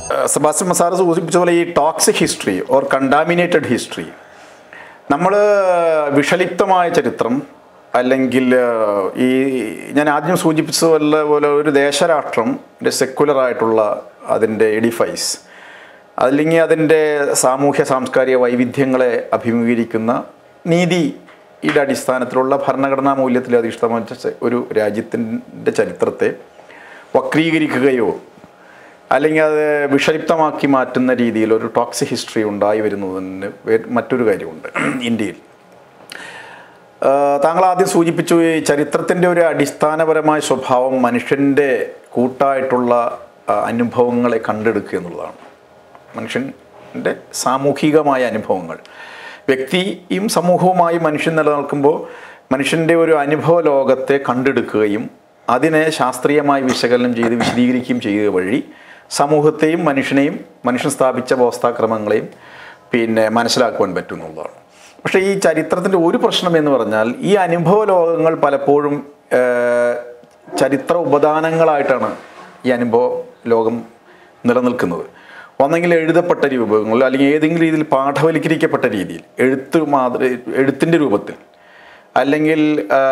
Sebastian മസാറ സൂചിപ്പിച്ച പോലെ ഈ toxic history or contaminated history നമ്മൾ വിഷലിപ്തമായ ചരിത്രം അല്ലെങ്കിൽ ഏഹ്, ഈ ഞാൻ ആദ്യം സൂചിപ്പിച്ചതുപോലെ പോലെ ഒരു ദേശരാഷ്ട്രം സെക്കുലർ ആയിട്ടുള്ള അതിൻ്റെ എഡിഫൈസ് അല്ലെങ്കിൽ അതിൻ്റെ സാമൂഹ്യ സാംസ്കാരിക വൈവിധ്യങ്ങളെ അഭിമുഖീകരിക്കുന്ന നീതിയുടെ അടിസ്ഥാനത്തിലുള്ള ഭരണഘടനാ മൂല്യത്തിൽ അധിഷ്ഠിതമായ ച- ഒരു രാജ്യത്തിൻ്റെ ചരിത്രത്തെ വക്രീകരിക്കുകയോ അല്ലെങ്കിൽ അത് വിഷലിപ്തമാക്കി മാറ്റുന്ന രീതിയിൽ ഒരു ടോക്സിക് ഹിസ്റ്ററി ഉണ്ടായി വരുന്നതിന് വേ- മറ്റൊരു കാര്യമുണ്ട് ഇന്ത്യയിൽ ആ, താങ്കൾ ആദ്യം സൂചിപ്പിച്ചു ഈ ചരിത്രത്തിൻ്റെ ഒരു അടിസ്ഥാനപരമായ സ്വഭാവം മനുഷ്യൻ്റെ കൂട്ടായിട്ടുള്ള ആ, അനുഭവങ്ങളെ കണ്ടെടുക്കുക എന്നുള്ളതാണ് മനുഷ്യൻ്റെ സാമൂഹികമായ അനുഭവങ്ങൾ വ്യക്തിയും സമൂഹവുമായി മനുഷ്യൻ നിലനിൽക്കുമ്പോൾ മനുഷ്യൻ്റെ ഒരു അനുഭവ ലോകത്തെ കണ്ടെടുക്കുകയും അതിനെ ശാസ്ത്രീയമായി വിശകലനം ചെയ്ത് വിശദീകരിക്കുകയും ചെയ്യുക വഴി സമൂഹത്തെയും മനുഷ്യനെയും മനുഷ്യൻ സ്ഥാപിച്ച വ്യവസ്ഥാക്രമങ്ങളെയും പിന്നെ മനസ്സിലാക്കുവാൻ പറ്റുന്നുള്ളതാണ് പക്ഷേ ഈ ചരിത്രത്തിൻ്റെ ഒരു പ്രശ്നം എന്ന് പറഞ്ഞാൽ ഈ അനുഭവ ലോകങ്ങൾ പലപ്പോഴും ഏഹ്, ചരിത്ര ഉപദാനങ്ങളായിട്ടാണ് ഈ അനുഭവ ലോകം നിലനിൽക്കുന്നത് ഒന്നെങ്കിൽ എഴുതപ്പെട്ട രൂപങ്ങൾ അല്ലെങ്കിൽ ഏതെങ്കിലും രീതിയിൽ പാഠവൽക്കരിക്കപ്പെട്ട രീതിയിൽ എഴുത്ത് മാതൃ എഴുത്തിൻ്റെ രൂപത്തിൽ അല്ലെങ്കിൽ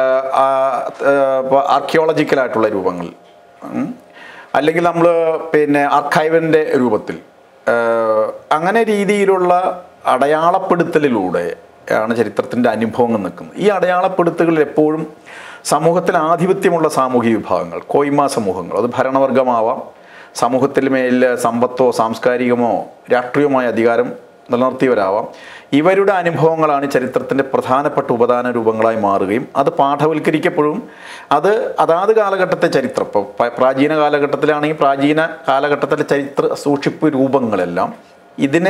ആർക്കിയോളജിക്കലായിട്ടുള്ള രൂപങ്ങൾ ഉം. അല്ലെങ്കിൽ നമ്മൾ പിന്നെ ആർക്കൈവിൻ്റെ രൂപത്തിൽ ആ, അങ്ങനെ രീതിയിലുള്ള അടയാളപ്പെടുത്തലിലൂടെ ആണ് ചരിത്രത്തിൻ്റെ അനുഭവങ്ങൾ നിൽക്കുന്നത് ഈ അടയാളപ്പെടുത്തലുകൾ എപ്പോഴും സമൂഹത്തിൽ ആധിപത്യമുള്ള സാമൂഹിക വിഭാഗങ്ങൾ കോയ്മ സമൂഹങ്ങൾ അത് ഭരണവർഗമാവാം സമൂഹത്തിൽ മേൽ സമ്പത്തോ സാംസ്കാരികമോ രാഷ്ട്രീയമായ അധികാരം നിലനിർത്തിയവരാവാം ഇവരുടെ അനുഭവങ്ങളാണ് ചരിത്രത്തിൻ്റെ പ്രധാനപ്പെട്ട ഉപദാന രൂപങ്ങളായി മാറുകയും അത് പാഠവൽക്കരിക്കപ്പെടും അത് അതാത് കാലഘട്ടത്തെ ചരിത്രം ഇപ്പോൾ പ- പ്രാചീന കാലഘട്ടത്തിലാണെങ്കിൽ പ്രാചീന കാലഘട്ടത്തിലെ ചരിത്ര സൂക്ഷിപ്പ് രൂപങ്ങളെല്ലാം ഇതിനെ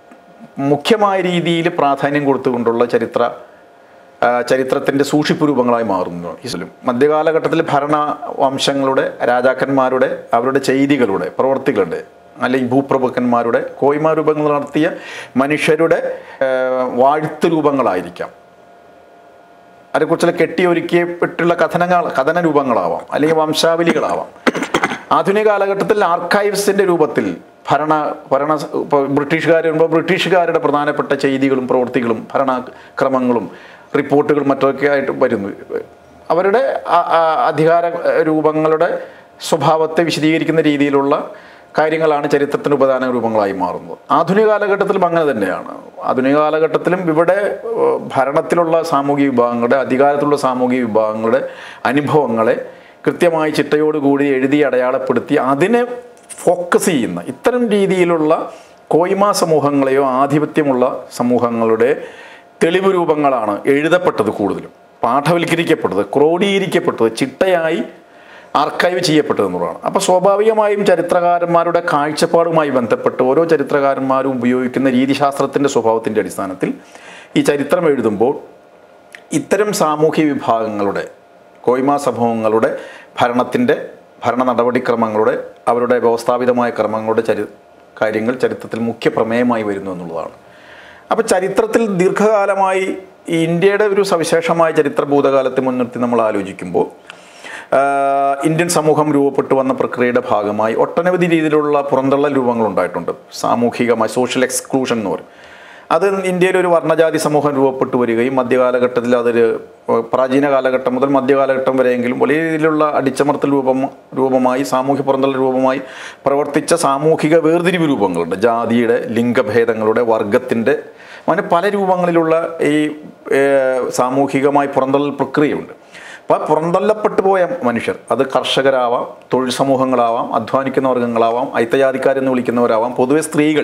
മുഖ്യമായ രീതിയിൽ പ്രാധാന്യം കൊടുത്തുകൊണ്ടുള്ള ചരിത്ര ആ, ചരിത്രത്തിൻ്റെ സൂക്ഷിപ്പ് രൂപങ്ങളായി മാറുന്നു ഇസ്ലും മധ്യകാലഘട്ടത്തിൽ ഭരണ വംശങ്ങളുടെ രാജാക്കന്മാരുടെ അവരുടെ ചെയ്തികളുടെ പ്രവർത്തികളുടെ അല്ലെങ്കിൽ ഭൂപ്രഭുക്കന്മാരുടെ കോയ്മ രൂപങ്ങൾ നടത്തിയ മനുഷ്യരുടെ ആ, വാഴ്ത്ത് രൂപങ്ങളായിരിക്കാം അതേക്കുറിച്ചുള്ള കെട്ടിയൊരുക്കിയപ്പെട്ടുള്ള കഥനങ്ങൾ കഥന രൂപങ്ങളാവാം അല്ലെങ്കിൽ വംശാവലികളാവാം ആധുനിക കാലഘട്ടത്തിൽ ആർക്കൈവ്സിൻ്റെ രൂപത്തിൽ ഭരണ ഭരണ ഇപ്പോൾ ബ്രിട്ടീഷുകാർ വരുമ്പോൾ ബ്രിട്ടീഷുകാരുടെ പ്രധാനപ്പെട്ട ചെയ്തികളും പ്രവൃത്തികളും ഭരണക്രമങ്ങളും റിപ്പോർട്ടുകളും മറ്റൊക്കെ ആയിട്ട് വരുന്നു അവരുടെ ആ- ആ അധികാര രൂപങ്ങളുടെ സ്വഭാവത്തെ വിശദീകരിക്കുന്ന രീതിയിലുള്ള കാര്യങ്ങളാണ് ചരിത്രത്തിൻ്റെ ഉപദാന രൂപങ്ങളായി മാറുന്നത് ആധുനിക കാലഘട്ടത്തിലും അങ്ങനെ തന്നെയാണ് ആധുനിക കാലഘട്ടത്തിലും ഇവിടെ ഏഹ്, ഭരണത്തിലുള്ള സാമൂഹിക വിഭാഗങ്ങളുടെ അധികാരത്തിലുള്ള സാമൂഹിക വിഭാഗങ്ങളുടെ അനുഭവങ്ങളെ കൃത്യമായി ചിട്ടയോടുകൂടി എഴുതി അടയാളപ്പെടുത്തി അതിനെ ഫോക്കസ് ചെയ്യുന്ന ഇത്തരം രീതിയിലുള്ള കോയ്മ സമൂഹങ്ങളെയോ ആധിപത്യമുള്ള സമൂഹങ്ങളുടെ തെളിവ് രൂപങ്ങളാണ് എഴുതപ്പെട്ടത് കൂടുതലും പാഠവൽക്കരിക്കപ്പെട്ടത് ക്രോഡീകരിക്കപ്പെട്ടത് ചിട്ടയായി ആർക്കൈവ് ചെയ്യപ്പെട്ടത് എന്നുള്ളതാണ് അപ്പോൾ സ്വാഭാവികമായും ചരിത്രകാരന്മാരുടെ കാഴ്ചപ്പാടുമായി ബന്ധപ്പെട്ട് ഓരോ ചരിത്രകാരന്മാരും ഉപയോഗിക്കുന്ന രീതിശാസ്ത്രത്തിൻ്റെ സ്വഭാവത്തിൻ്റെ അടിസ്ഥാനത്തിൽ ഈ ചരിത്രം എഴുതുമ്പോൾ ഇത്തരം സാമൂഹ്യ വിഭാഗങ്ങളുടെ കോയ്മ സമൂഹങ്ങളുടെ ഭരണത്തിൻ്റെ ഭരണ നടപടിക്രമങ്ങളുടെ അവരുടെ വ്യവസ്ഥാപിതമായ ക്രമങ്ങളുടെ ചരി കാര്യങ്ങൾ ചരിത്രത്തിൽ മുഖ്യ പ്രമേയമായി വരുന്നു എന്നുള്ളതാണ് അപ്പോൾ ചരിത്രത്തിൽ ദീർഘകാലമായി ഈ ഇന്ത്യയുടെ ഒരു സവിശേഷമായ ചരിത്ര ഭൂതകാലത്തെ മുൻനിർത്തി നമ്മൾ ആലോചിക്കുമ്പോൾ ആഹ് ഇന്ത്യൻ സമൂഹം രൂപപ്പെട്ടു വന്ന പ്രക്രിയയുടെ ഭാഗമായി ഒട്ടനവധി രീതിയിലുള്ള പുറന്തള്ളൽ രൂപങ്ങൾ ഉണ്ടായിട്ടുണ്ട് സാമൂഹികമായി സോഷ്യൽ എക്സ്ക്ലൂഷൻ എന്ന് പറയും അത് ഇന്ത്യയിൽ ഒരു വർണ്ണജാതി സമൂഹം രൂപപ്പെട്ടു വരികയും മധ്യകാലഘട്ടത്തിൽ അതൊരു ഏഹ് പ്രാചീന കാലഘട്ടം മുതൽ മധ്യകാലഘട്ടം വരെയെങ്കിലും വലിയ രീതിയിലുള്ള അടിച്ചമർത്തൽ രൂപം രൂപമായി സാമൂഹ്യ പുറന്തള്ളൽ രൂപമായി പ്രവർത്തിച്ച സാമൂഹിക വേർതിരിവ് രൂപങ്ങളുണ്ട് ജാതിയുടെ ലിംഗഭേദങ്ങളുടെ വർഗത്തിൻ്റെ അങ്ങനെ പല രൂപങ്ങളിലുള്ള ഈ ഏഹ് സാമൂഹികമായി പുറന്തള്ളൽ പ്രക്രിയയുണ്ട് അപ്പോൾ പുറന്തള്ളപ്പെട്ടു പോയ മനുഷ്യർ അത് കർഷകരാവാം തൊഴിൽ സമൂഹങ്ങളാവാം അധ്വാനിക്കുന്ന വർഗ്ഗങ്ങളാവാം അയിത്തജാതിക്കാരെന്ന് വിളിക്കുന്നവരാവാം പൊതുവെ സ്ത്രീകൾ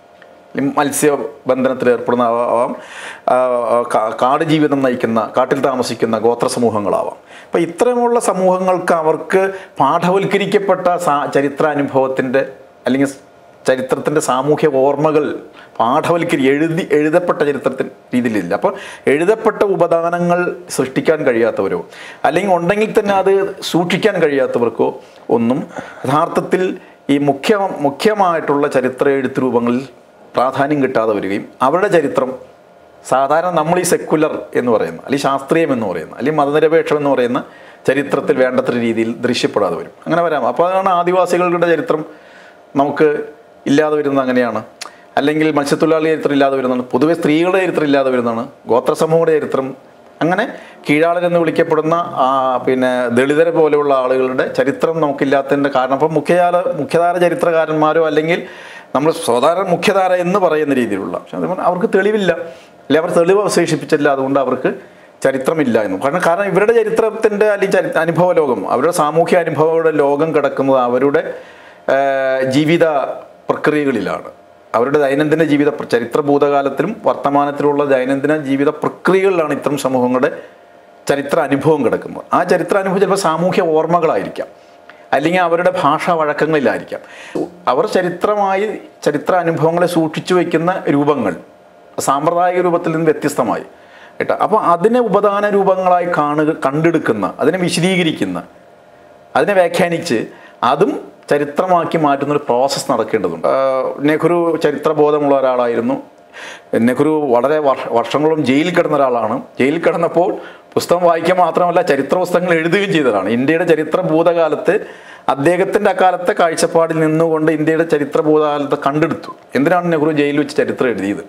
മത്സ്യബന്ധനത്തിൽ ഏർപ്പെടുന്നതാവാം ആ, കാ- കാട് ജീവിതം നയിക്കുന്ന കാട്ടിൽ താമസിക്കുന്ന ഗോത്ര സമൂഹങ്ങളാവാം അപ്പം ഇത്തരമുള്ള സമൂഹങ്ങൾക്ക് അവർക്ക് പാഠവൽക്കരിക്കപ്പെട്ട സാ ചരിത്രാനുഭവത്തിൻ്റെ അല്ലെങ്കിൽ ചരിത്രത്തിൻ്റെ സാമൂഹ്യ ഓർമ്മകൾ പാഠവൽക്കരി എഴുതി എഴുതപ്പെട്ട ചരിത്രത്തിൻ്റെ രീതിയിലില്ല അപ്പോൾ എഴുതപ്പെട്ട ഉപദാനങ്ങൾ സൃഷ്ടിക്കാൻ കഴിയാത്തവരോ അല്ലെങ്കിൽ ഉണ്ടെങ്കിൽ തന്നെ അത് സൂക്ഷിക്കാൻ കഴിയാത്തവർക്കോ ഒന്നും യഥാർത്ഥത്തിൽ ഈ മുഖ്യ മുഖ്യമായിട്ടുള്ള ചരിത്ര എഴുത്ത് രൂപങ്ങളിൽ പ്രാധാന്യം കിട്ടാതെ വരികയും അവരുടെ ചരിത്രം സാധാരണ നമ്മൾ ഈ സെക്കുലർ എന്ന് പറയുന്ന അല്ലെങ്കിൽ ശാസ്ത്രീയം എന്ന് പറയുന്ന അല്ലെങ്കിൽ മതനിരപേക്ഷം എന്ന് പറയുന്ന ചരിത്രത്തിൽ വേണ്ടത്ര രീതിയിൽ ദൃശ്യപ്പെടാതെ വരും അങ്ങനെ വരാം അപ്പോൾ അതാണ് ആദിവാസികളുടെ ചരിത്രം നമുക്ക് ഇല്ലാതെ വരുന്നത് അങ്ങനെയാണ് അല്ലെങ്കിൽ മത്സ്യത്തൊഴിലാളി ചരിത്രം ഇല്ലാതെ വരുന്നതാണ് പൊതുവെ സ്ത്രീകളുടെ ചരിത്രം ഇല്ലാതെ വരുന്നതാണ് ഗോത്ര സമൂഹങ്ങളുടെ ചരിത്രം അങ്ങനെ കീഴാളരെന്ന് വിളിക്കപ്പെടുന്ന ആ, പിന്നെ ദളിതരെ പോലെയുള്ള ആളുകളുടെ ചരിത്രം നമുക്കില്ലാത്തതിൻ്റെ കാരണം അപ്പം മുഖ്യധാര മുഖ്യധാര ചരിത്രകാരന്മാരോ അല്ലെങ്കിൽ നമ്മൾ സാധാരണ മുഖ്യധാര എന്ന് പറയുന്ന രീതിയിലുള്ള പക്ഷെ അതുപോലെ അവർക്ക് തെളിവില്ല അല്ലെ അവർ തെളിവ് അവശേഷിപ്പിച്ചില്ല അതുകൊണ്ട് അവർക്ക് ചരിത്രമില്ല എന്നും കാരണം കാരണം ഇവരുടെ ചരിത്രത്തിൻ്റെ അല്ലെങ്കിൽ ചരി അനുഭവ ലോകം അവരുടെ സാമൂഹ്യ അനുഭവങ്ങളുടെ ലോകം കിടക്കുന്നത് അവരുടെ ആ, ജീവിത പ്രക്രിയകളിലാണ് അവരുടെ ദൈനംദിന ജീവിത പ്ര- ചരിത്ര ഭൂതകാലത്തിലും വർത്തമാനത്തിലുള്ള ദൈനംദിന ജീവിത പ്രക്രിയകളിലാണ് ഇത്തരം സമൂഹങ്ങളുടെ ചരിത്ര അനുഭവം കിടക്കുന്നത് ആ ചരിത്ര അനുഭവം ചിലപ്പോൾ സാമൂഹ്യ ഓർമ്മകളായിരിക്കാം അല്ലെങ്കിൽ അവരുടെ ഭാഷാ വഴക്കങ്ങളിലായിരിക്കാം അവർ ചരിത്രമായി ചരിത്ര അനുഭവങ്ങളെ സൂക്ഷിച്ചു വയ്ക്കുന്ന രൂപങ്ങൾ സാമ്പ്രദായിക രൂപത്തിൽ നിന്ന് വ്യത്യസ്തമായി കേട്ടോ അപ്പോൾ അതിനെ ഉപദാന രൂപങ്ങളായി കാണുക കണ്ടെടുക്കുന്ന അതിനെ വിശദീകരിക്കുന്ന അതിനെ വ്യാഖ്യാനിച്ച് അതും ചരിത്രമാക്കി മാറ്റുന്ന ഒരു പ്രോസസ്സ് നടക്കേണ്ടതുണ്ട് ആ, നെഹ്റു ചരിത്രബോധമുള്ള ഒരാളായിരുന്നു നെഹ്റു വളരെ വർഷ- വർഷങ്ങളോളം ജയിലിൽ കിടന്ന ഒരാളാണ് ജയിലിൽ കിടന്നപ്പോൾ പുസ്തകം വായിക്കാൻ മാത്രമല്ല ചരിത്ര പുസ്തകങ്ങൾ എഴുതുകയും ചെയ്തതാണ് ഇന്ത്യയുടെ ചരിത്ര ഭൂതകാലത്ത് അദ്ദേഹത്തിൻ്റെ അക്കാലത്തെ കാഴ്ചപ്പാടിൽ നിന്നുകൊണ്ട് ഇന്ത്യയുടെ ചരിത്ര ഭൂതകാലത്തെ കണ്ടെടുത്തു എന്തിനാണ് നെഹ്റു ജയിലിൽ വെച്ച് ചരിത്രം എഴുതിയത്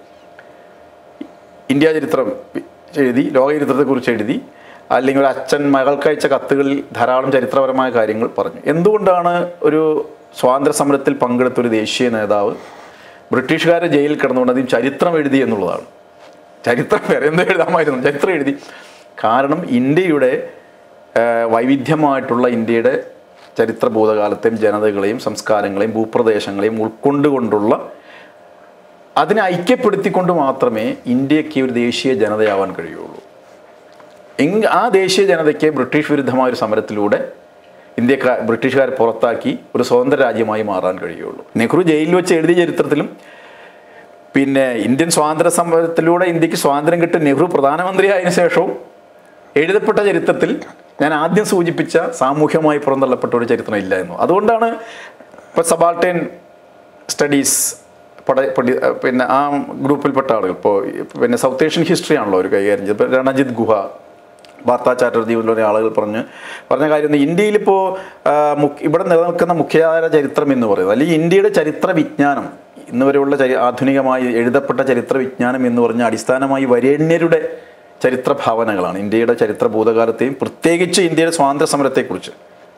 ഇന്ത്യ ചരിത്രം എഴുതി ലോക ചരിത്രത്തെക്കുറിച്ച് എഴുതി അല്ലെങ്കിൽ ഒരു അച്ഛൻ മകൾക്ക് അയച്ച കത്തുകളിൽ ധാരാളം ചരിത്രപരമായ കാര്യങ്ങൾ പറഞ്ഞു എന്തുകൊണ്ടാണ് ഒരു സ്വാതന്ത്ര്യ സമരത്തിൽ പങ്കെടുത്ത ഒരു ദേശീയ നേതാവ് ബ്രിട്ടീഷുകാരെ ജയിലിൽ കിടന്നുകൊണ്ട് അധികം ചരിത്രം എഴുതി എന്നുള്ളതാണ് ചരിത്രം വേറെ എന്തോ എഴുതാമായിരുന്നു ചരിത്രം എഴുതി കാരണം ഇന്ത്യയുടെ ആ, വൈവിധ്യമായിട്ടുള്ള ഇന്ത്യയുടെ ചരിത്ര ഭൂതകാലത്തെയും ജനതകളെയും സംസ്കാരങ്ങളെയും ഭൂപ്രദേശങ്ങളെയും ഉൾക്കൊണ്ടുകൊണ്ടുള്ള അതിനെ ഐക്യപ്പെടുത്തിക്കൊണ്ട് മാത്രമേ ഇന്ത്യക്ക് ഒരു ദേശീയ ജനതയാവാൻ കഴിയുള്ളൂ എങ് ആ ദേശീയ ജനതയ്ക്ക് ബ്രിട്ടീഷ് വിരുദ്ധമായ ഒരു സമരത്തിലൂടെ ഇന്ത്യക്കാർ ബ്രിട്ടീഷുകാരെ പുറത്താക്കി ഒരു സ്വതന്ത്ര രാജ്യമായി മാറാൻ കഴിയുള്ളൂ നെഹ്റു ജയിലിൽ വെച്ച് എഴുതിയ ചരിത്രത്തിലും പിന്നെ ഇന്ത്യൻ സ്വാതന്ത്ര്യ സമരത്തിലൂടെ ഇന്ത്യക്ക് സ്വാതന്ത്ര്യം കിട്ടി നെഹ്റു പ്രധാനമന്ത്രിയായതിനു ശേഷവും എഴുതപ്പെട്ട ചരിത്രത്തിൽ ഞാൻ ആദ്യം സൂചിപ്പിച്ച സാമൂഹ്യമായി പുറന്തള്ളപ്പെട്ട ഒരു ചരിത്രം ഇല്ല എന്നു അതുകൊണ്ടാണ് ഇപ്പോൾ സബാൾട്ടേൻ സ്റ്റഡീസ് പഠ പഠി പിന്നെ ആ ഗ്രൂപ്പിൽപ്പെട്ട ആളുകൾ ഇപ്പോൾ പിന്നെ സൗത്ത് ഏഷ്യൻ ഹിസ്റ്ററി ആണല്ലോ അവർ കൈകാര്യം ചെയ്തത് ഇപ്പോൾ രണജിത് ഗുഹ വാർത്താ ചാറ്റർജി പോലുള്ള ആളുകൾ പറഞ്ഞ് പറഞ്ഞ കാര്യം ഇന്ത്യയിലിപ്പോൾ ഇവിടെ നിലനിൽക്കുന്ന മുഖ്യധാര ചരിത്രം എന്ന് പറയുന്നത് അല്ലെങ്കിൽ ഇന്ത്യയുടെ ചരിത്ര വിജ്ഞാനം ഇന്ന് വരെയുള്ള ചരി ആധുനികമായി എഴുതപ്പെട്ട ചരിത്ര വിജ്ഞാനം എന്ന് പറഞ്ഞാൽ അടിസ്ഥാനമായി വരേണ്യരുടെ ചരിത്ര ഭാവനകളാണ് ഇന്ത്യയുടെ ചരിത്ര ഭൂതകാലത്തെയും പ്രത്യേകിച്ച് ഇന്ത്യയുടെ സ്വാതന്ത്ര്യ സമരത്തെക്കുറിച്ച്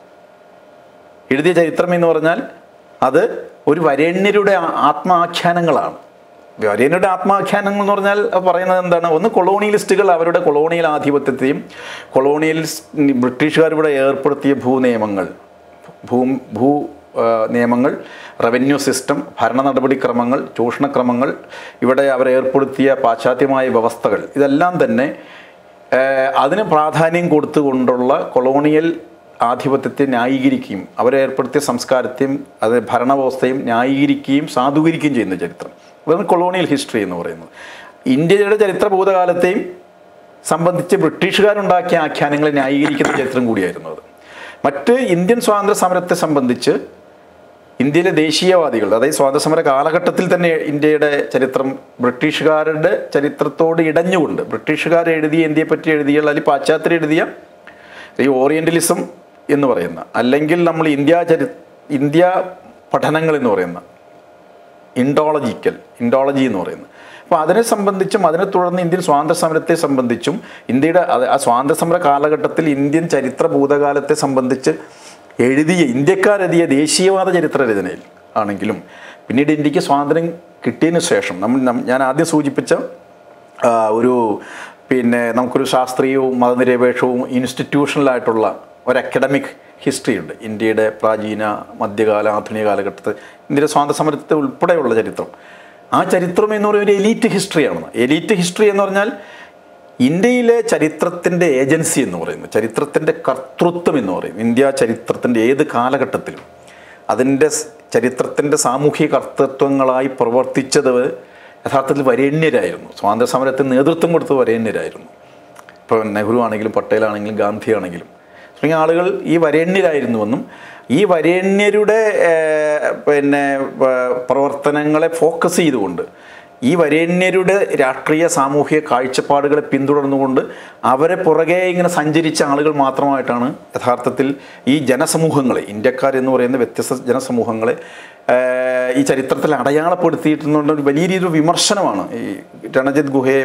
എഴുതിയ ചരിത്രം എന്ന് പറഞ്ഞാൽ അത് ഒരു വരേണ്യരുടെ ആ- ആത്മാഖ്യാനങ്ങളാണ് വരേണ്യരുടെ ആത്മാഖ്യാനങ്ങൾ എന്ന് പറഞ്ഞാൽ അത് പറയുന്നത് എന്താണ് ഒന്ന് കൊളോണിയലിസ്റ്റുകൾ അവരുടെ കൊളോണിയൽ ആധിപത്യത്തെയും കൊളോണിയൽ ബ്രിട്ടീഷുകാർ ഇവിടെ ഏർപ്പെടുത്തിയ ഭൂനിയമങ്ങൾ ഭൂ ഭൂ ആ, നിയമങ്ങൾ റവന്യൂ സിസ്റ്റം ഭരണ നടപടിക്രമങ്ങൾ ചൂഷണക്രമങ്ങൾ ഇവിടെ അവർ ഏർപ്പെടുത്തിയ പാശ്ചാത്യമായ വ്യവസ്ഥകൾ ഇതെല്ലാം തന്നെ ഏഹ് അതിന് പ്രാധാന്യം കൊടുത്തുകൊണ്ടുള്ള കൊളോണിയൽ ആധിപത്യത്തെ ന്യായീകരിക്കുകയും അവരെ ഏർപ്പെടുത്തിയ സംസ്കാരത്തെയും അത് ഭരണവ്യവസ്ഥയും ന്യായീകരിക്കുകയും സാധൂകരിക്കുകയും ചെയ്യുന്ന ചരിത്രം അതാണ് കൊളോണിയൽ ഹിസ്റ്ററി എന്ന് പറയുന്നത് ഇന്ത്യയുടെ ചരിത്ര ഭൂതകാലത്തെയും സംബന്ധിച്ച് ബ്രിട്ടീഷുകാരുണ്ടാക്കിയ ആഖ്യാനങ്ങളെ ന്യായീകരിക്കുന്ന ചരിത്രം കൂടിയായിരുന്നു അത് മറ്റ് ഇന്ത്യൻ സ്വാതന്ത്ര്യ സമരത്തെ സംബന്ധിച്ച് ഇന്ത്യയിലെ ദേശീയവാദികൾ അതായത് സ്വാതന്ത്ര്യ സമര കാലഘട്ടത്തിൽ തന്നെ ഇന്ത്യയുടെ ചരിത്രം ബ്രിട്ടീഷുകാരുടെ ചരിത്രത്തോട് ഇടഞ്ഞുകൊണ്ട് ബ്രിട്ടീഷുകാർ എഴുതിയ ഇന്ത്യയെ പറ്റി എഴുതിയ അല്ലെങ്കിൽ പാശ്ചാത്യർ എഴുതിയ ഈ ഓറിയന്റലിസം എന്ന് പറയുന്ന അല്ലെങ്കിൽ നമ്മൾ ഇന്ത്യ ചരി ഇന്ത്യ പഠനങ്ങൾ എന്ന് പറയുന്ന ഇൻഡോളജിക്കൽ ഇൻഡോളജി എന്ന് പറയുന്നത് അപ്പോൾ അതിനെ സംബന്ധിച്ചും അതിനെ തുടർന്ന് ഇന്ത്യൻ സ്വാതന്ത്ര്യ സമരത്തെ സംബന്ധിച്ചും ഇന്ത്യയുടെ അത് ആ സ്വാതന്ത്ര്യ സമര കാലഘട്ടത്തിൽ ഇന്ത്യൻ ചരിത്ര ഭൂതകാലത്തെ സംബന്ധിച്ച് എഴുതിയ ഇന്ത്യക്കാരെഴുതിയ ദേശീയവാദ ചരിത്ര രചനയിൽ ആണെങ്കിലും പിന്നീട് ഇന്ത്യക്ക് സ്വാതന്ത്ര്യം കിട്ടിയതിന് ശേഷം നമ്മൾ നം- ഞാൻ ആദ്യം സൂചിപ്പിച്ച ആ, ഒരു പിന്നെ നമുക്കൊരു ശാസ്ത്രീയവും മതനിരപേക്ഷവും ഇൻസ്റ്റിറ്റ്യൂഷണലായിട്ടുള്ള ഒരു അക്കാഡമിക് ഹിസ്റ്ററി ഉണ്ട് ഇന്ത്യയുടെ പ്രാചീന മധ്യകാല ആധുനിക കാലഘട്ടത്തിൽ ഇന്ത്യയുടെ സ്വാതന്ത്ര്യ സമരത്തെ ഉൾപ്പെടെയുള്ള ചരിത്രം ആ ചരിത്രം എന്ന് പറയുന്നത് ഒരു എലീറ്റ് ഹിസ്റ്ററിയാണ് എലീറ്റ് ഹിസ്റ്ററി എന്ന് പറഞ്ഞാൽ ഇന്ത്യയിലെ ചരിത്രത്തിൻ്റെ ഏജൻസി എന്ന് പറയുന്നത് ചരിത്രത്തിൻ്റെ കർത്തൃത്വം എന്ന് പറയും ഇന്ത്യ ചരിത്രത്തിൻ്റെ ഏത് കാലഘട്ടത്തിലും അതിൻ്റെ സ് ചരിത്രത്തിൻ്റെ സാമൂഹിക കർത്തൃത്വങ്ങളായി പ്രവർത്തിച്ചത് യഥാർത്ഥത്തിൽ വരേണ്യരായിരുന്നു സ്വാതന്ത്ര്യ സമരത്തിന് നേതൃത്വം കൊടുത്തത് വരേണ്യരായിരുന്നു ഇപ്പോൾ നെഹ്റു ആണെങ്കിലും പട്ടേലാണെങ്കിലും ഗാന്ധി ആണെങ്കിലും തുടങ്ങിയ ആളുകൾ ഈ വരേണ്യരായിരുന്നുവെന്നും ഈ വരേണ്യരുടെ ഏർ, പിന്നെ പ- പ്രവർത്തനങ്ങളെ ഫോക്കസ് ചെയ്തുകൊണ്ട് ഈ വരേണ്യരുടെ രാഷ്ട്രീയ സാമൂഹിക കാഴ്ചപ്പാടുകളെ പിന്തുടർന്നുകൊണ്ട് അവരെ പുറകെ ഇങ്ങനെ സഞ്ചരിച്ച ആളുകൾ മാത്രമായിട്ടാണ് യഥാർത്ഥത്തിൽ ഈ ജനസമൂഹങ്ങളെ ഇന്ത്യക്കാർ എന്ന് പറയുന്ന വ്യത്യസ്ത ജനസമൂഹങ്ങളെ ഏഹ്, ഈ ചരിത്രത്തിൽ അടയാളപ്പെടുത്തിയിട്ടുള്ള ഒരു വലിയ രീതിയിൽ വിമർശനമാണ് ഈ രണജിത് ഗുഹയെ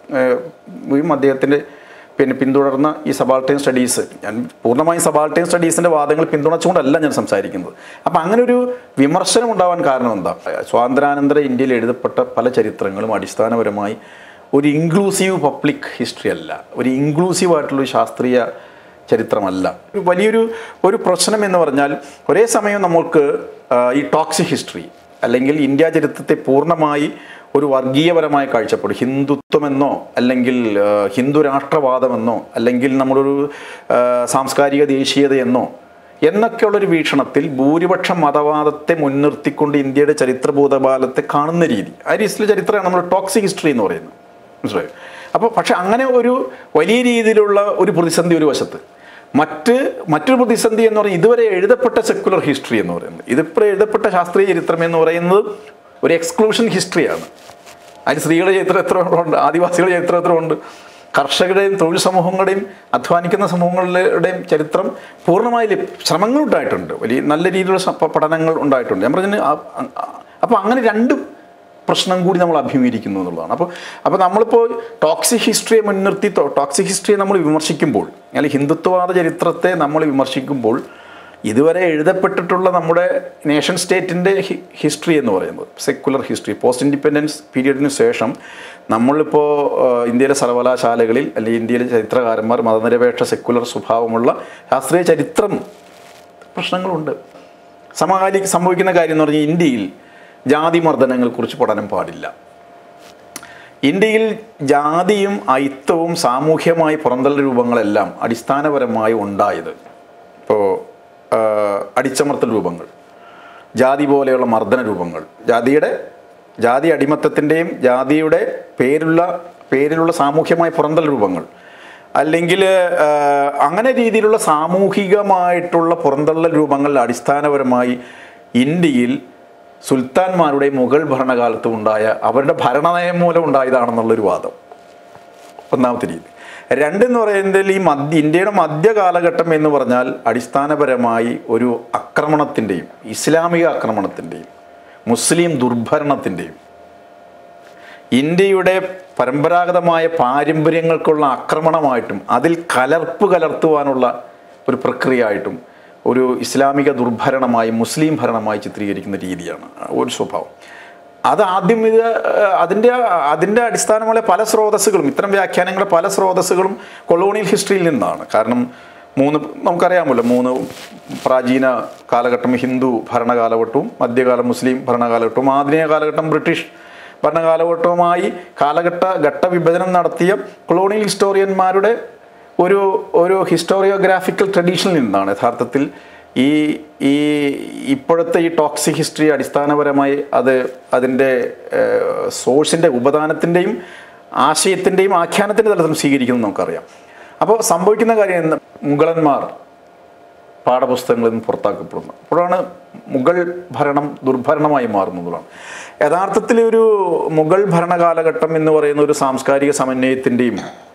ഏഹ്, അദ്ദേഹത്തിൻ്റെ പിന്നെ പിന്തുടർന്ന ഈ സബാൾട്ടൈൻ സ്റ്റഡീസ് ഞാൻ പൂർണ്ണമായും സബാൾട്ടൈൻ സ്റ്റഡീസിൻ്റെ വാദങ്ങൾ പിന്തുണച്ചുകൊണ്ടല്ല ഞാൻ സംസാരിക്കുന്നത് അപ്പം അങ്ങനെ ഒരു വിമർശനം ഉണ്ടാവാൻ കാരണം എന്താ സ്വാതന്ത്ര്യാനന്തര ഇന്ത്യയിൽ എഴുതപ്പെട്ട പല ചരിത്രങ്ങളും അടിസ്ഥാനപരമായി ഒരു ഇൻക്ലൂസീവ് പബ്ലിക് ഹിസ്റ്ററി അല്ല ഒരു ഇൻക്ലൂസീവ് ആയിട്ടുള്ള ഒരു ശാസ്ത്രീയ ചരിത്രമല്ല ഒരു വലിയൊരു ഒരു പ്രശ്നം എന്ന് പറഞ്ഞാൽ ഒരേ സമയം നമ്മൾക്ക് ആ, ഈ ടോക്സിക് ഹിസ്റ്ററി അല്ലെങ്കിൽ ഇന്ത്യ ചരിത്രത്തെ പൂർണ്ണമായി ഒരു വർഗീയപരമായ കാഴ്ചപ്പാട് ഹിന്ദുത്വമെന്നോ അല്ലെങ്കിൽ ആ, ഹിന്ദു രാഷ്ട്രവാദമെന്നോ അല്ലെങ്കിൽ നമ്മളൊരു ആ, സാംസ്കാരിക ദേശീയതയെന്നോ എന്നൊക്കെയുള്ളൊരു വീക്ഷണത്തിൽ ഭൂരിപക്ഷ മതവാദത്തെ മുൻനിർത്തിക്കൊണ്ട് ഇന്ത്യയുടെ ചരിത്രബോധപാലത്തെ കാണുന്ന രീതി ആ രീതിയിലെ ചരിത്രമാണ് നമ്മൾ ടോക്സിക് ഹിസ്റ്ററി എന്ന് പറയുന്നത് മനസ്സിലായോ അപ്പോൾ പക്ഷെ അങ്ങനെ ഒരു വലിയ രീതിയിലുള്ള ഒരു പ്രതിസന്ധി ഒരു വശത്ത് മറ്റ് മറ്റൊരു പ്രതിസന്ധി എന്ന് പറയുന്നത് ഇതുവരെ എഴുതപ്പെട്ട സെക്കുലർ ഹിസ്റ്ററി എന്ന് പറയുന്നത് ഇതിപ്പോൾ എഴുതപ്പെട്ട ശാസ്ത്രീയ ചരിത്രം എന്ന് പറയുന്നത് ഒരു എക്സ്ക്ലൂഷൻ ഹിസ്റ്ററിയാണ് അതിന് സ്ത്രീകളുടെ ചരിത്രം എത്ര ഉണ്ട് ആദിവാസികളുടെ ചരിത്രം എത്ര ഉണ്ട് കർഷകരുടെയും തൊഴിൽ സമൂഹങ്ങളുടെയും അധ്വാനിക്കുന്ന സമൂഹങ്ങളുടെയും ചരിത്രം പൂർണ്ണമായി ലഭ്യ- ശ്രമങ്ങൾ ഉണ്ടായിട്ടുണ്ട് വലിയ നല്ല രീതിയിലുള്ള സ- പഠനങ്ങൾ ഉണ്ടായിട്ടുണ്ട് ഞാൻ പറഞ്ഞു അപ്പോൾ അങ്ങനെ രണ്ട് പ്രശ്നം കൂടി നമ്മൾ അഭിമുഖീകരിക്കുന്നു എന്നുള്ളതാണ് അപ്പോൾ അപ്പോൾ നമ്മളിപ്പോൾ ടോക്സിക് ഹിസ്റ്ററിയെ മുൻനിർത്തി ടോക്സിക് ഹിസ്റ്ററിയെ നമ്മൾ വിമർശിക്കുമ്പോൾ അല്ലെങ്കിൽ ഹിന്ദുത്വവാദ ചരിത്രത്തെ നമ്മൾ വിമർശിക്കുമ്പോൾ ഇതുവരെ എഴുതപ്പെട്ടിട്ടുള്ള നമ്മുടെ നേഷൻ സ്റ്റേറ്റിൻ്റെ ഹിസ്റ്ററി എന്ന് പറയുന്നത് സെക്കുലർ ഹിസ്റ്ററി പോസ്റ്റ് ഇൻഡിപെൻഡൻസ് പീരീഡിന് ശേഷം നമ്മളിപ്പോൾ ആ, ഇന്ത്യയിലെ സർവകലാശാലകളിൽ അല്ലെങ്കിൽ ഇന്ത്യയിലെ ചരിത്രകാരന്മാർ മതനിരപേക്ഷ സെക്കുലർ സ്വഭാവമുള്ള ശാസ്ത്രീയ ചരിത്രം പ്രശ്നങ്ങളുണ്ട് സമകാലിക സംഭവിക്കുന്ന കാര്യം എന്ന് പറഞ്ഞാൽ ഇന്ത്യയിൽ ജാതി മർദ്ദനങ്ങളെക്കുറിച്ച് പഠനം പാടില്ല ഇന്ത്യയിൽ ജാതിയും അയിത്തവും സാമൂഹ്യമായി പുറന്തള്ള രൂപങ്ങളെല്ലാം അടിസ്ഥാനപരമായി ഉണ്ടായത് ഇപ്പോൾ അടിച്ചമർത്തൽ രൂപങ്ങൾ ജാതി പോലെയുള്ള മർദ്ദന രൂപങ്ങൾ ജാതിയുടെ ജാതി അടിമത്തത്തിൻ്റെയും ജാതിയുടെ പേരുള്ള പേരിലുള്ള സാമൂഹ്യമായ പുറന്തൽ രൂപങ്ങൾ അല്ലെങ്കിൽ ആ, അങ്ങനെ രീതിയിലുള്ള സാമൂഹികമായിട്ടുള്ള പുറന്തള്ളൽ രൂപങ്ങൾ അടിസ്ഥാനപരമായി ഇന്ത്യയിൽ സുൽത്താൻമാരുടെ മുഗൾ ഭരണകാലത്ത് ഉണ്ടായ അവരുടെ ഭരണനയം മൂലം ഉണ്ടായതാണെന്നുള്ളൊരു വാദം ഒന്നാമത്തെ രീതി രണ്ടെന്ന് പറയുന്നതിൽ ഈ മധ്യ ഇന്ത്യയുടെ മധ്യ കാലഘട്ടം എന്ന് പറഞ്ഞാൽ അടിസ്ഥാനപരമായി ഒരു ആക്രമണത്തിൻ്റെയും ഇസ്ലാമിക ആക്രമണത്തിൻ്റെയും മുസ്ലിം ദുർഭരണത്തിൻ്റെയും ഇന്ത്യയുടെ പരമ്പരാഗതമായ പാരമ്പര്യങ്ങൾക്കുള്ള ആക്രമണമായിട്ടും അതിൽ കലർപ്പ് കലർത്തുവാനുള്ള ഒരു പ്രക്രിയയായിട്ടും ഒരു ഇസ്ലാമിക ദുർഭരണമായി മുസ്ലിം ഭരണമായി ചിത്രീകരിക്കുന്ന രീതിയാണ് ഒരു സ്വഭാവം അത് ആദ്യം ഇത് ഏഹ്, അതിൻ്റെ അതിൻ്റെ അടിസ്ഥാനമുള്ള പല സ്രോതസ്സുകളും ഇത്തരം വ്യാഖ്യാനങ്ങളുടെ പല സ്രോതസ്സുകളും കൊളോണിയൽ ഹിസ്റ്ററിയിൽ നിന്നാണ് കാരണം മൂന്ന് നമുക്കറിയാമല്ലോ മൂന്ന് പ്രാചീന കാലഘട്ടം ഹിന്ദു ഭരണകാലഘട്ടവും മധ്യകാല മുസ്ലിം ഭരണകാലഘട്ടവും ആധുനിക കാലഘട്ടം ബ്രിട്ടീഷ് ഭരണകാലഘട്ടവുമായി കാലഘട്ട ഘട്ടവിഭജനം നടത്തിയ കൊളോണിയൽ ഹിസ്റ്റോറിയന്മാരുടെ ഒരു ഒരു ഹിസ്റ്റോറിയോഗ്രാഫിക്കൽ ട്രഡീഷനിൽ നിന്നാണ് യഥാർത്ഥത്തിൽ ഈ ഈ ഇപ്പോഴത്തെ ഈ ടോക്സിക് ഹിസ്റ്ററി അടിസ്ഥാനപരമായി അത് അതിൻ്റെ സോഴ്സിൻ്റെ ഉപദാനത്തിൻ്റെയും ആശയത്തിൻ്റെയും ആഖ്യാനത്തിൻ്റെ തലത്തിൽ സ്വീകരിക്കുന്നത് നമുക്കറിയാം അപ്പോൾ സംഭവിക്കുന്ന കാര്യം എന്താ? മുഗളന്മാർ പാഠപുസ്തകങ്ങളിൽ നിന്ന് പുറത്താക്കപ്പെടുന്നു അപ്പോഴാണ് മുഗൾ ഭരണം ദുർഭരണമായി മാറുന്നതാണ് യഥാർത്ഥത്തിൽ ഒരു മുഗൾ ഭരണകാലഘട്ടം എന്ന് പറയുന്ന ഒരു സാംസ്കാരിക സമന്വയത്തിൻ്റെയും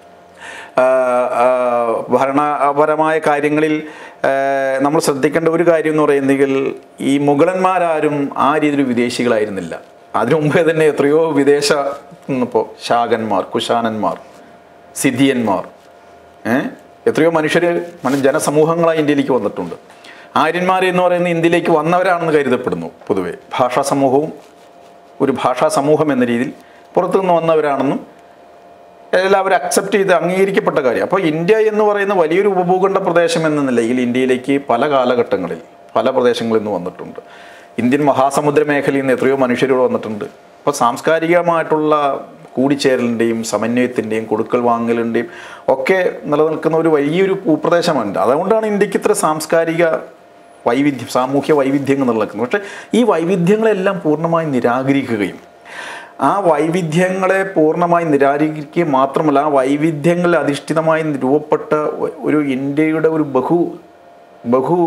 ഭരണപരമായ കാര്യങ്ങളിൽ ആ, നമ്മൾ ശ്രദ്ധിക്കേണ്ട ഒരു കാര്യം എന്ന് പറയുന്നെങ്കിൽ ഈ മുഗളന്മാരാരും ആ രീതിയിൽ വിദേശികളായിരുന്നില്ല അതിനു മുമ്പേ തന്നെ എത്രയോ വിദേശ ഇപ്പോൾ ശാകന്മാർ കുശാനന്മാർ സിദ്ധിയന്മാർ ഏ? എത്രയോ മനുഷ്യർ മന ജനസമൂഹങ്ങളായി ഇന്ത്യയിലേക്ക് വന്നിട്ടുണ്ട് ആര്യന്മാർ എന്ന് പറയുന്നത് ഇന്ത്യയിലേക്ക് വന്നവരാണെന്ന് കരുതപ്പെടുന്നു പൊതുവെ ഭാഷാ സമൂഹവും ഒരു ഭാഷാ സമൂഹം എന്ന രീതിയിൽ പുറത്തുനിന്ന് വന്നവരാണെന്നും എല്ലാവരും അക്സെപ്റ്റ് ചെയ്ത് അംഗീകരിക്കപ്പെട്ട കാര്യം അപ്പോൾ ഇന്ത്യ എന്ന് പറയുന്ന വലിയൊരു ഉപഭൂഖണ്ഡ പ്രദേശം എന്ന നിലയിൽ ഇന്ത്യയിലേക്ക് പല കാലഘട്ടങ്ങളിൽ പല പ്രദേശങ്ങളിൽ നിന്ന് വന്നിട്ടുണ്ട് ഇന്ത്യൻ മഹാസമുദ്ര മേഖലയിൽ നിന്ന് എത്രയോ മനുഷ്യരോട് വന്നിട്ടുണ്ട് അപ്പോൾ സാംസ്കാരികമായിട്ടുള്ള കൂടിച്ചേരലിൻ്റെയും സമന്വയത്തിൻ്റെയും കൊടുക്കൽ വാങ്ങലിൻ്റെയും ഒക്കെ നിലനിൽക്കുന്ന ഒരു വലിയൊരു ഭൂപ്രദേശമുണ്ട് അതുകൊണ്ടാണ് ഇന്ത്യക്ക് ഇത്ര സാംസ്കാരിക വൈവിധ്യം സാമൂഹ്യ വൈവിധ്യങ്ങൾ നിലനിൽക്കുന്നത് പക്ഷേ ഈ വൈവിധ്യങ്ങളെല്ലാം പൂർണ്ണമായി നിരാകരിക്കുകയും ആ വൈവിധ്യങ്ങളെ പൂർണ്ണമായി നിരാകരിക്കുക മാത്രമല്ല ആ വൈവിധ്യങ്ങളിൽ അധിഷ്ഠിതമായി രൂപപ്പെട്ട ഒ- ഒരു ഇന്ത്യയുടെ ഒരു ബഹു ബഹു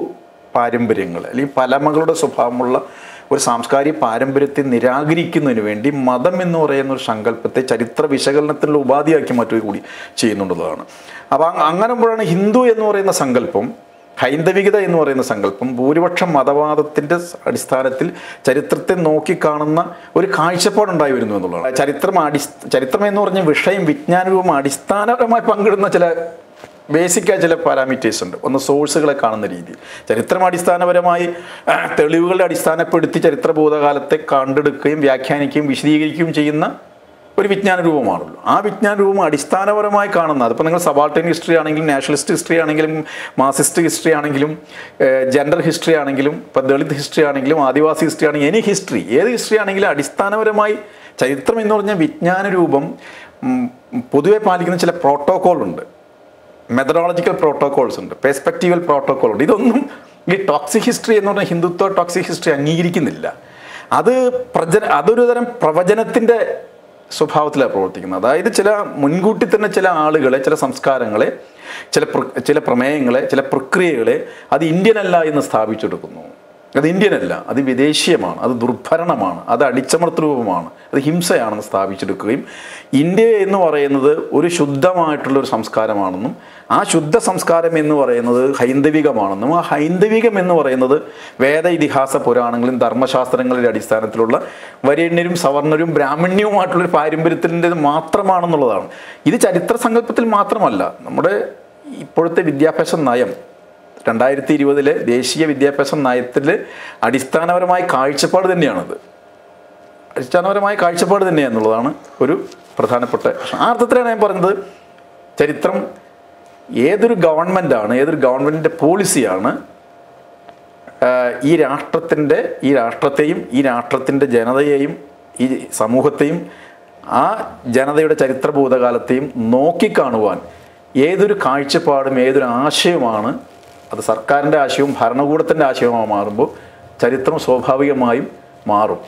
പാരമ്പര്യങ്ങൾ അല്ലെങ്കിൽ പലമകളുടെ സ്വഭാവമുള്ള ഒരു സാംസ്കാരിക പാരമ്പര്യത്തെ നിരാകരിക്കുന്നതിന് വേണ്ടി മതം എന്ന് പറയുന്ന ഒരു സങ്കല്പത്തെ ചരിത്ര വിശകലനത്തിനുള്ള ഉപാധിയാക്കി മാറ്റുക കൂടി ചെയ്യുന്നുള്ളതാണ് അപ്പോൾ അങ്ങനെ വരുമ്പോഴാണ് ഹിന്ദു എന്ന് പറയുന്ന സങ്കല്പം ഹൈന്ദവികത എന്ന് പറയുന്ന സങ്കല്പം ഭൂരിപക്ഷം മതവാദത്തിൻ്റെ അടിസ്ഥാനത്തിൽ ചരിത്രത്തെ നോക്കിക്കാണുന്ന ഒരു കാഴ്ചപ്പാടുണ്ടായി വരുന്നു എന്നുള്ളതാണ് ചരിത്രം അടി ചരിത്രം എന്ന് പറഞ്ഞ വിഷയം വിജ്ഞാനവും അടിസ്ഥാനപരമായി പങ്കിടുന്ന ചില ബേസിക്കായ ചില പാരാമീറ്റേഴ്സ് ഉണ്ട് ഒന്ന് സോഴ്സുകളെ കാണുന്ന രീതി ചരിത്രം അടിസ്ഥാനപരമായി ആ, തെളിവുകളെ അടിസ്ഥാനപ്പെടുത്തി ചരിത്ര ഭൂതകാലത്തെ കണ്ടെടുക്കുകയും വ്യാഖ്യാനിക്കുകയും വിശദീകരിക്കുകയും ചെയ്യുന്ന ഒരു വിജ്ഞാന രൂപമാണല്ലോ ആ വിജ്ഞാന രൂപം അടിസ്ഥാനപരമായി കാണുന്ന അതിപ്പോൾ നിങ്ങൾ സബാൾട്ടൻ ഹിസ്റ്ററി ആണെങ്കിലും നാഷണലിസ്റ്റ് ഹിസ്റ്ററി ആണെങ്കിലും മാർസിസ്റ്റ് ഹിസ്റ്ററി ആണെങ്കിലും ജെൻഡർ ഹിസ്റ്ററി ആണെങ്കിലും ഇപ്പോൾ ദളിത് ഹിസ്റ്ററി ആണെങ്കിലും ആദിവാസി ഹിസ്റ്ററി ആണെങ്കിലും എനി ഹിസ്റ്ററി ഏത് ഹിസ്റ്ററി ആണെങ്കിലും അടിസ്ഥാനപരമായി ചരിത്രം എന്ന് പറഞ്ഞ വിജ്ഞാന രൂപം ഉം, പൊതുവെ പാലിക്കുന്ന ചില പ്രോട്ടോകോൾ ഉണ്ട് മെത്തഡോളജിക്കൽ പ്രോട്ടോകോൾസ് ഉണ്ട് പെർസ്പെക്റ്റീവൽ പ്രോട്ടോകോൾ ഉണ്ട് ഇതൊന്നും ഈ ടോക്സിക് ഹിസ്റ്ററി എന്ന് പറഞ്ഞ ഹിന്ദുത്വ ടോക്സിക് ഹിസ്റ്ററി അംഗീകരിക്കുന്നില്ല അത് പ്രജന അതൊരു തരം പ്രവചനത്തിൻ്റെ സ്വഭാവത്തിലാണ് പ്രവർത്തിക്കുന്നത് അതായത് ചില മുൻകൂട്ടി തന്നെ ചില ആളുകളെ ചില സംസ്കാരങ്ങളെ ചില പ്ര- ചില പ്രമേയങ്ങളെ ചില പ്രക്രിയകളെ അത് ഇന്ത്യൻ അല്ല എന്ന് സ്ഥാപിച്ചെടുക്കുന്നു അത് ഇന്ത്യൻ അല്ല അത് വിദേശീയമാണ് അത് ദുർഭരണമാണ് അത് അടിച്ചമർത്ത രൂപമാണ് അത് ഹിംസയാണെന്ന് സ്ഥാപിച്ചെടുക്കുകയും ഇന്ത്യ എന്ന് പറയുന്നത് ഒരു ശുദ്ധമായിട്ടുള്ള ഒരു സംസ്കാരമാണെന്നും ആ ശുദ്ധ സംസ്കാരം എന്ന് പറയുന്നത് ഹൈന്ദവികമാണെന്നും ആ ഹൈന്ദവികം എന്ന് പറയുന്നത് വേദ ഇതിഹാസ പുരാണങ്ങളും ധർമ്മശാസ്ത്രങ്ങളുടെ അടിസ്ഥാനത്തിലുള്ള വരേണ്യരും സവർണരും ബ്രാഹ്മണ്യവുമായിട്ടുള്ളൊരു പാരമ്പര്യത്തിൻ്റെ മാത്രമാണെന്നുള്ളതാണ് ഇത് ചരിത്ര സങ്കല്പത്തിൽ മാത്രമല്ല നമ്മുടെ ഇപ്പോഴത്തെ വിദ്യാഭ്യാസ നയം രണ്ടായിരത്തി ഇരുപതിലെ ദേശീയ വിദ്യാഭ്യാസ നയത്തിൽ അടിസ്ഥാനപരമായ കാഴ്ചപ്പാട് തന്നെയാണത് അടിസ്ഥാനപരമായ കാഴ്ചപ്പാട് തന്നെയാണെന്നുള്ളതാണ് ഒരു പ്രധാനപ്പെട്ട പ്രശ്നം. ആ അർത്ഥത്തിലാണ് ഞാൻ പറഞ്ഞത് ചരിത്രം ഏതൊരു ഗവൺമെൻറ്റാണ് ഏതൊരു ഗവൺമെൻറ്റിൻ്റെ പോളിസിയാണ് ആഹ് ഈ രാഷ്ട്രത്തിൻ്റെ ഈ രാഷ്ട്രത്തെയും ഈ രാഷ്ട്രത്തിൻ്റെ ജനതയെയും ഈ സമൂഹത്തെയും ആ ജനതയുടെ ചരിത്ര ഭൂതകാലത്തെയും നോക്കിക്കാണുവാൻ ഏതൊരു കാഴ്ചപ്പാടും ഏതൊരു ആശയമാണ് അത് സർക്കാരിൻ്റെ ആശയവും ഭരണകൂടത്തിൻ്റെ ആശയവുമായി മാറുമ്പോൾ ചരിത്രം സ്വാഭാവികമായും മാറും